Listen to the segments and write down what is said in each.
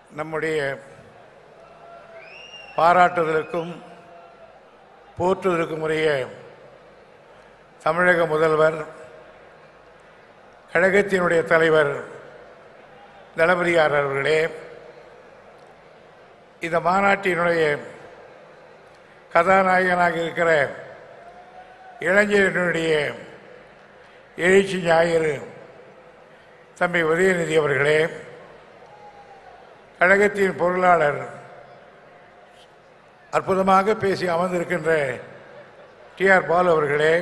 நம்முடைய பாராட்டுதலுக்கும் போற்றுதலுக்கும் உரிய தமிழக முதல்வர் கழகத்தினுடைய தலைவர் தளபதியார் அவர்களே இந்த மாநாட்டினுடைய கதாநாயகனாக இருக்கிற இளைஞர்களுடைய எழுச்சி ஞாயிறு தம்பி உதயநிதி அவர்களே கழகத்தின் பொருளாளர் அற்புதமாக பேசி அமர்ந்திருக்கின்ற டி ஆர் பாலு அவர்களே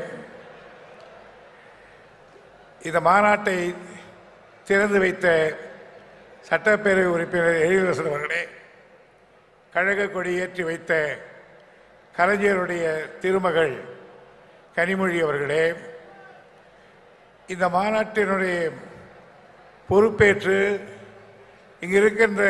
இந்த மாநாட்டை திறந்து வைத்த சட்டப்பேரவை உறுப்பினர் எழிலரசன் அவர்களே கழக கொடி ஏற்றி வைத்த கலைஞருடைய திருமகள் கனிமொழி அவர்களே இந்த மாநாட்டினுடைய பொறுப்பேற்று இங்கு இருக்கின்ற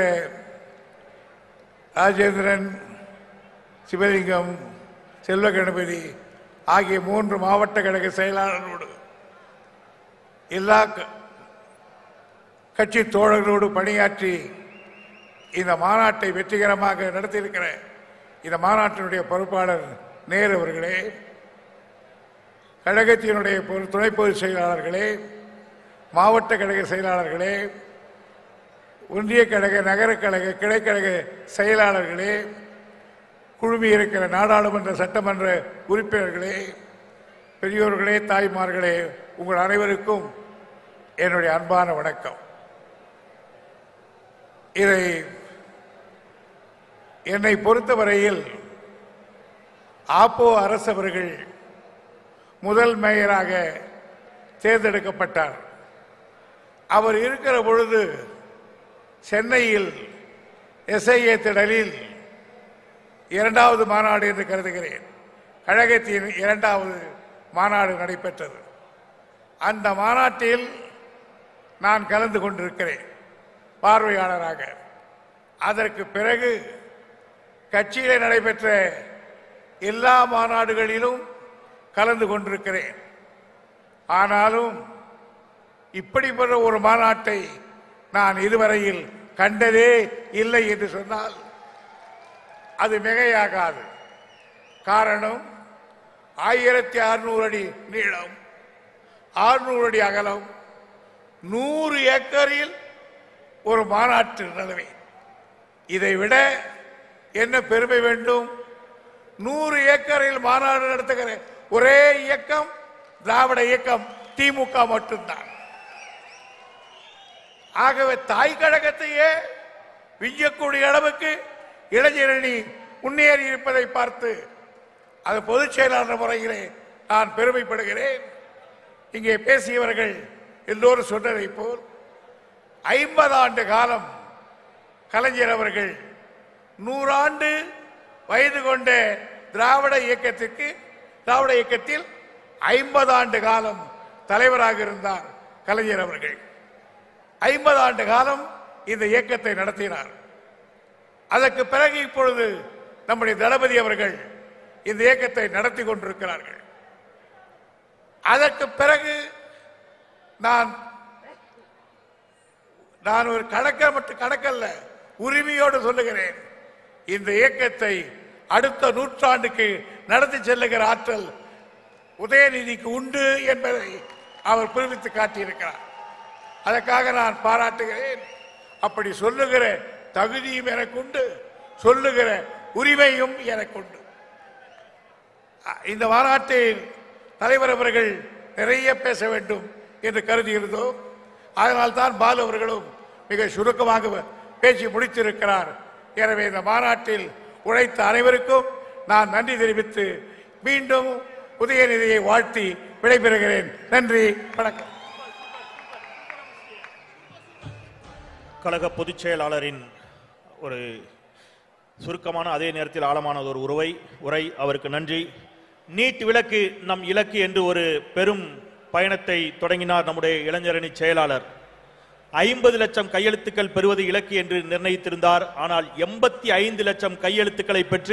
ராஜேந்திரன் சிவலிங்கம் செல்வ கணபதி ஆகிய மூன்று மாவட்ட கழக செயலாளர்களோடு எல்லா க- கட்சி தோழர்களோடு பணியாற்றி இந்த மாநாட்டை வெற்றிகரமாக நடத்தியிருக்கிற இந்த மாநாட்டினுடைய பொறுப்பாளர் நேரு அவர்களே கழகத்தினுடைய பொது- துணை பொதுச் செயலாளர்களே மாவட்ட கழக செயலாளர்களே ஒன்றிய கழக நகர கழக கிளைக்கழக செயலாளர்களே குழுமி இருக்கிற நாடாளுமன்ற சட்டமன்ற உறுப்பினர்களே பெரியோர்களே தாய்மார்களே உங்கள் அனைவருக்கும் என்னுடைய அன்பான வணக்கம் இதை என்னை பொறுத்தவரையில் ஆப்போ அரசவர்கள் முதல் மேயராக தேர்ந்தெடுக்கப்பட்டார் அவர் இருக்கிற பொழுது சென்னையில் எஸ்ஐஏ திடலில் இரண்டாவது மாநாடு என்று கருதுகிறேன் கழகத்தின் இரண்டாவது மாநாடு நடைபெற்றது அந்த மாநாட்டில் நான் கலந்து கொண்டிருக்கிறேன் பார்வையாளராக அதற்கு பிறகு கட்சியிலே நடைபெற்ற எல்லா மாநாடுகளிலும் கலந்து கொண்டிருக்கிறேன் ஆனாலும் இப்படிப்பட்ட ஒரு மாநாட்டை நான் இதுவரையில் கண்டதே இல்லை என்று சொன்னால் அது மிகையாகாது காரணம் ஆயிரத்தி அறுநூறு அடி நீளம் ஆறுநூறு அடி அகலம் நூறு ஏக்கரில் ஒரு மாநாட்டு நிலைமை இதை விட என்ன பெருமை வேண்டும் நூறு ஏக்கரில் மாநாடு நடத்துகிற ஒரே இயக்கம் திராவிட இயக்கம் திமுக மட்டும்தான் ஆகவே தாய் கழகத்தையே விஞ்சக்கூடிய அளவுக்கு இளைஞரணி முன்னேறி இருப்பதை பார்த்து அது பொதுச் செயலாளர் முறையிலே நான் பெருமைப்படுகிறேன் இங்கே பேசியவர்கள் எல்லோரும் சொன்னதை போல் ஐம்பது ஆண்டு காலம் கலைஞர் அவர்கள் நூறாண்டு வயது கொண்ட திராவிட இயக்கத்திற்கு திராவிட இயக்கத்தில் ஐம்பது ஆண்டு காலம் தலைவராக இருந்தார் கலைஞர் அவர்கள் ஐம்பது ஆண்டு காலம் இந்த இயக்கத்தை நடத்தினார் அதற்கு பிறகு இப்பொழுது நம்முடைய தளபதி அவர்கள் இந்த இயக்கத்தை நடத்தி கொண்டிருக்கிறார்கள் அதற்கு பிறகு நான் நான் ஒரு கணக்க மட்டும் கணக்கல்ல உரிமையோடு சொல்லுகிறேன் இந்த இயக்கத்தை அடுத்த நூற்றாண்டுக்கு நடத்தி செல்லுகிற ஆற்றல் உதயநிதிக்கு உண்டு என்பதை அவர் புரிவித்து காட்டியிருக்கிறார் அதற்காக நான் பாராட்டுகிறேன் அப்படி சொல்லுகிற தகுதியும் எனக்குண்டு சொல்லுகிற உரிமையும் எனக்குண்டு அ- இந்த மாநாட்டில் தலைவர் அவர்கள் நிறைய பேச வேண்டும் என்று கருதியிருந்தோம் அதனால் தான் பாலு அவர்களும் மிக சுருக்கமாக பேசி முடித்திருக்கிறார் எனவே இந்த மாநாட்டில் உழைத்த அனைவருக்கும் நான் நன்றி தெரிவித்து மீண்டும் உதயநிதியை வாழ்த்தி விடைபெறுகிறேன் நன்றி வணக்கம் கழக பொதுச் செயலாளரின் ஒரு சுருக்கமான அதே நேரத்தில் ஆழமான ஒரு உருவை உரை அவருக்கு நன்றி நீட் விளக்கு நம் இலக்கு என்று ஒரு பெரும் பயணத்தை தொடங்கினார் நம்முடைய இளைஞரணி செயலாளர் ஐம்பது லட்சம் கையெழுத்துக்கள் பெறுவது இலக்கு என்று நிர்ணயித்திருந்தார் ஆனால் எண்பத்தி ஐந்து லட்சம் கையெழுத்துக்களை பெற்று